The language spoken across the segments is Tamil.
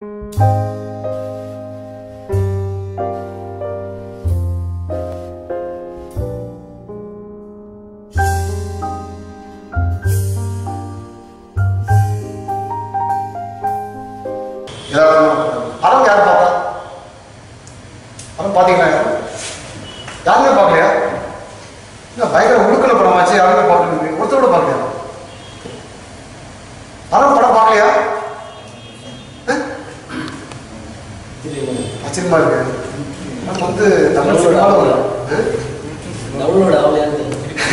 எல்லாரும் படம் யார் பார்த்தா படம் பார்த்தீங்களா யாரும் யாருமே பார்க்கலையா இல்லை பயங்கர உழுக்கல படமாச்சு யாருமே பார்க்கல ஒருத்தரோட பார்க்கலையா படம் படம் பார்க்கலையா அஹ்? ஆச்சரியமா இருக்கு நம்ம வந்து தமிழ் சினிமாவில் ஒரு அஹ்? டவுன்லோட் ஆகலையான்னு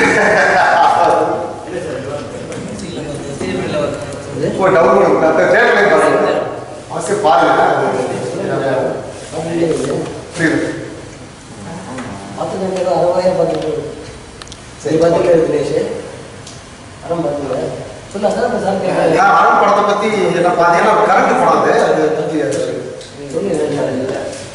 ஒரு டவுன்லோட் அந்த தேட்டர்லேயே பாருங்க அவசியம் பாருங்க புரியுது பார்த்துக்கிட்டு அறவாயிரம் பார்த்துட்டு சரி பார்த்துட்டு தினேஷ் அறம் பார்த்துங்க சொல்ல சார் சார் கேட்கல நான் அருண் படத்தை பத்தி என்ன பார்த்தீங்கன்னா கரண்ட் படம் அது அதை பத்தி அது சொல்லி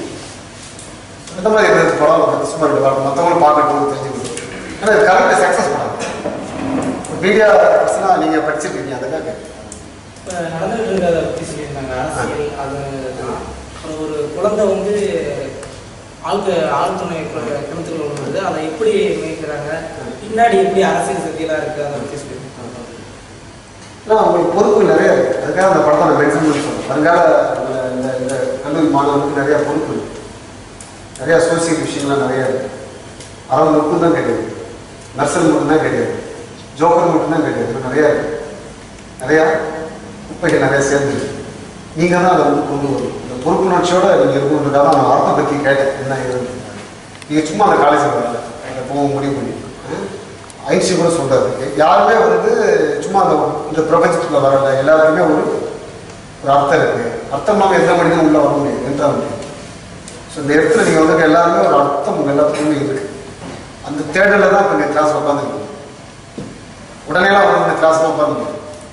அந்த மாதிரி இருந்தது படம் அதை பத்தி சும்மா ரெண்டு வாரம் மற்றவங்களும் பார்க்கட்டும் தெரிஞ்சுக்கணும் ஏன்னா இது கரண்ட் சக்ஸஸ் படம் மீடியா பர்சனாக நீங்கள் படிச்சிருக்கீங்க அதுக்காக இப்போ நடந்துகிட்டு இருக்கிறத பற்றி சொல்லியிருந்தாங்க அரசியல் அது அப்புறம் ஒரு குழந்தை வந்து ஆழ்க ஆழ்துணை கு- கிணத்துக்குள்ள விழுந்தது அதை எப்படி மேய்க்கிறாங்க பின்னாடி எப்படி அரசியல் சக்தியெல்லாம் இருக்குது அதை பற்றி சொல்லியிருந்தாங்க ஏன்னா உங்களுக்கு பொறுப்பு நிறைய இருக்கு அதுக்காக அந்த படத்தை நான் மென்ஷன் பண்ணி சொல்றேன் வருங்கால இந்த- இந்த இந்த கல்லூரி மாணவர்களுக்கு நிறைய பொறுப்பு இருக்கு நிறைய சோசியல் விஷயங்கள்லாம் நிறைய இருக்கு அறவங்க மட்டும் தான் கிடையாது நர்சல் மட்டும்தான் கிடையாது ஜோக்கர் மட்டும்தான் கிடையாது இன்னும் நிறைய இருக்கு நிறையா குப்பைகள் நிறைய சேர்ந்து நீங்கள் தான் அதை வந்து கொண்டு வரணும் இந்த பொறுப்புணர்ச்சியோட நீங்கள் இருக்கணுன்றதால நான் அர்த்தம் பற்றி கேட்டேன் என்ன ஏதுன்னு நீங்கள் சும்மா அந்த காலேஜில் வரல அங்கே போக முடிவு பண்ணி ஐன்ஸ்டீன் கூட சொல்றாரு யாருமே வந்து சும்மா அந்த இந்த பிரபஞ்சத்துக்குள்ள வரல எல்லாருக்குமே ஒரு ஒரு அர்த்தம் இருக்கு அர்த்தம் இல்லாமல் எந்த மனிதனும் உள்ள வர முடியாது எந்த முடியும் ஸோ இந்த இடத்துல நீங்கள் வந்து எல்லாருமே ஒரு அர்த்தம் உங்க எல்லாத்துக்குமே இருக்கு அந்த தேடலில் தான் இப்போ இந்த கிளாஸ் உட்காந்துருக்கீங்க உடனேலாம் வந்து இந்த கிளாஸ்ல உட்காந்து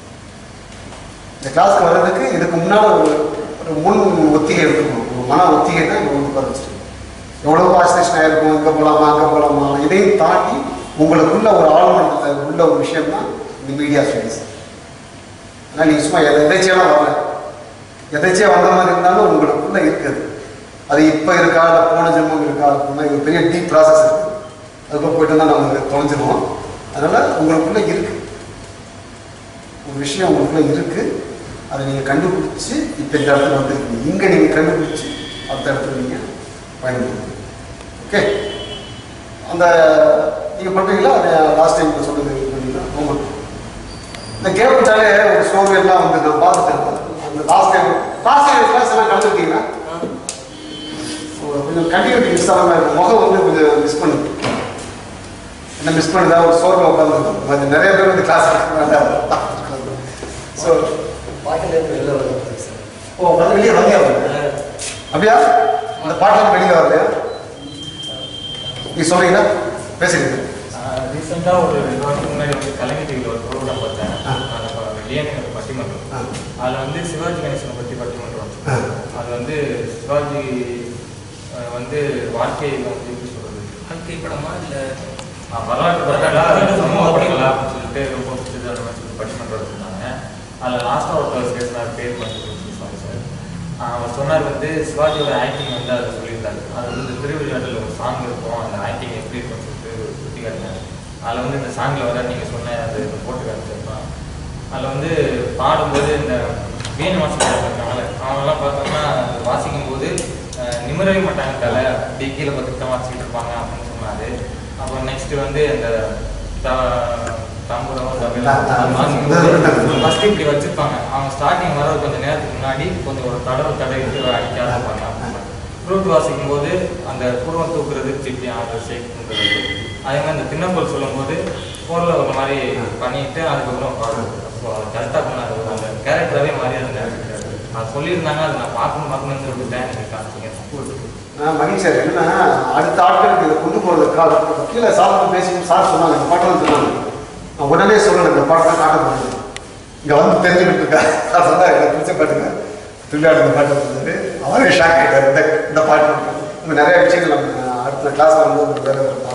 இந்த கிளாஸ்க்கு வர்றதுக்கு இதுக்கு முன்னால் ஒரு ஒரு முன் ஒத்திகை எடுத்துக்கணும் ஒரு மன ஒத்திகை தான் இங்கே வந்து உட்கார வச்சிருக்கோம் எவ்வளோ ஆசிலேஷன் ஆயிருக்கும் இங்கே போகலாமா அங்கே போகலாமா இதையும் தாண்டி உங்களுக்குள்ள ஒரு ஆழ்மனத்தில் உள்ள ஒரு விஷயம் தான் இந்த மீடியா ஸ்டடிஸ் ஆனால் நீங்கள் சும்மா எதை எதாச்சியெல்லாம் வரல எதாச்சியாக வந்த மாதிரி இருந்தாலும் உங்களுக்குள்ள இருக்குது அது இப்போ இருக்கா இல்லை போன ஜென்மம் இருக்கா அப்படின்னா இது ஒரு பெரிய டீப் ப்ராசஸ் இருக்குது அதுக்குள்ள போயிட்டு தான் நம்ம தொலைஞ்சிருவோம் அதனால் உங்களுக்குள்ள இருக்கு ஒரு விஷயம் உங்களுக்குள்ள இருக்கு அதை நீங்கள் கண்டுபிடிச்சி இப்போ இந்த இடத்துல வந்துருக்கீங்க இங்கே நீங்கள் கண்டுபிடிச்சி அடுத்த இடத்துல நீங்கள் பயன்படுத்துங்க ஓகே அந்த நீங்கள் பண்ணுறீங்களா அதை லாஸ்ட் டைம் சொன்னது இது பண்ணீங்களா உங்களுக்கு இந்த கேம் வச்சாலே ஒரு சோர்வு எல்லாம் வந்து நான் பார்த்துட்டேன் அந்த last time last time class எல்லாம் கலந்துருக்கீங்களா கொஞ்சம் கண்டினியூட்டி மிஸ் ஆகாம இருக்கும் முகம் வந்து கொஞ்சம் மிஸ் பண்ணுது என்ன மிஸ் பண்ணுதா ஒரு சோர்வை உட்காந்துருக்கோம் அது நிறைய பேர் வந்து கிளாஸ் ஸோ பாட்டில் இருந்து வெளில வருது சார் ஓ வந்து வெளியே வந்தியா அப்படியா அந்த பாட்டெல்லாம் வெளியே வரலையா நீ சொல்றீங்களா பேசுறீங்க ரீசெண்டாக ஒரு ரெண்டு வாரத்துக்கு முன்னாடி வந்து கலைஞர் டிவியில் ஒரு ப்ரோக்ராம் பார்த்தேன் ஆ. அந்த வெளியான பட்டிமன்றம் ஆ. அதில் வந்து சிவாஜி கணேசனை பற்றி பட்டிமன்றம் ஆ. அது வந்து சிவாஜி அஹ், வந்து வாழ்க்கையை வந்து எப்படி சொல்றது வாழ்க்கை படமா இல்லை வரலாற்று படங்களா சமூக படங்களா அப்படின்னு சொல்லிட்டு ரொம்ப பிடிச்சது அந்த மாதிரி சொல்லி பட்டிமன்றம் எடுத்திருந்தாங்க அதில் லாஸ்ட்டாக ஒருத்தர் பேசினார் பேர் பண்ணி சாரி சார் ஆஹ் அவர் சொன்னார் வந்து சிவாஜியோட ஆக்டிங் வந்து அதை சொல்லியிருந்தாரு அது வந்து இந்த திருவிளையாடல ஒரு சாங் இருக்கும் அந்த ஆக்டிங் எப்படி இருக்கும்னு சொல்லிட்டு சுற்றி காட்டினார் அதில் வந்து இந்த சாங்கில் வர நீங்கள் சொன்ன அந்த இது போட்டு காமிச்சிருப்பான் அதில் வந்து பாடும்போது இந்த வீணை வாசிக்கிறாங்க இருக்காங்கல்ல அவங்கெல்லாம் பார்த்தோம்னா அது வாசிக்கும் போது ஆஹ் நிமிரவே மாட்டாங்க தலை அப்படியே கீழே பார்த்துட்டு தான் வாசிக்கிட்டு இருப்பாங்க அப்படின்னு சொன்னார் அப்புறம் நெக்ஸ்ட் வந்து இந்த த- தம்புரம் ஃபர்ஸ்ட் இப்படி வச்சிருப்பாங்க அவங்க ஸ்டார்டிங் வர கொஞ்சம் நேரத்துக்கு முன்னாடி கொஞ்சம் ஒரு தடவை தடவிட்டு அடிக்க ஆரம்பிப்பாங்க ஃப்ரூட் வாசிக்கும் போது அந்த குடும்பம் தூக்குறது திருப்பி ஆர்டர் ஷேக் பண்ணுறது அதே மாதிரி இந்த தின்னப்பல் சொல்லும்போது ஃபோனில் ஒரு மாதிரி பண்ணிட்டு அதுக்கப்புறம் பாடுறது ஸோ அதை கரெக்டாக பண்ணாரு அந்த கேரக்டராகவே மாறி அந்த டேரக்டர் அது சொல்லியிருந்தாங்க அதை நான் பார்க்கணும் பார்க்கணும்னு சொல்லிட்டு தான் எனக்கு காமிச்சிங்க நான் மகிழ்ச்சியா இருக்கு. என்னன்னா அடுத்த ஆட்களுக்கு இதை கொண்டு போறதுக்காக கீழே சாப்பிட்டு பேசி சார் சொன்னாங்க இந்த பாட்டெல்லாம் சொன்னாங்க நான் உடனே சொல்லணும் இந்த பாட்டெல்லாம் காட்ட போகிறேன் இங்கே வந்து தெரிஞ்சுக்கிட்டு இருக்கா நான் சொன்னா எனக்கு பிடிச்ச பாட்டுங்க துள்ளாடு இந்த பாட்டு வந்தாரு அவரே ஷாக் ஆகிட்டார் இந்த இந்த பாட்டு இன்னும் நிறைய விஷயங்கள் நம்ம அடுத்த கிளாஸ் வரும்போது வேறு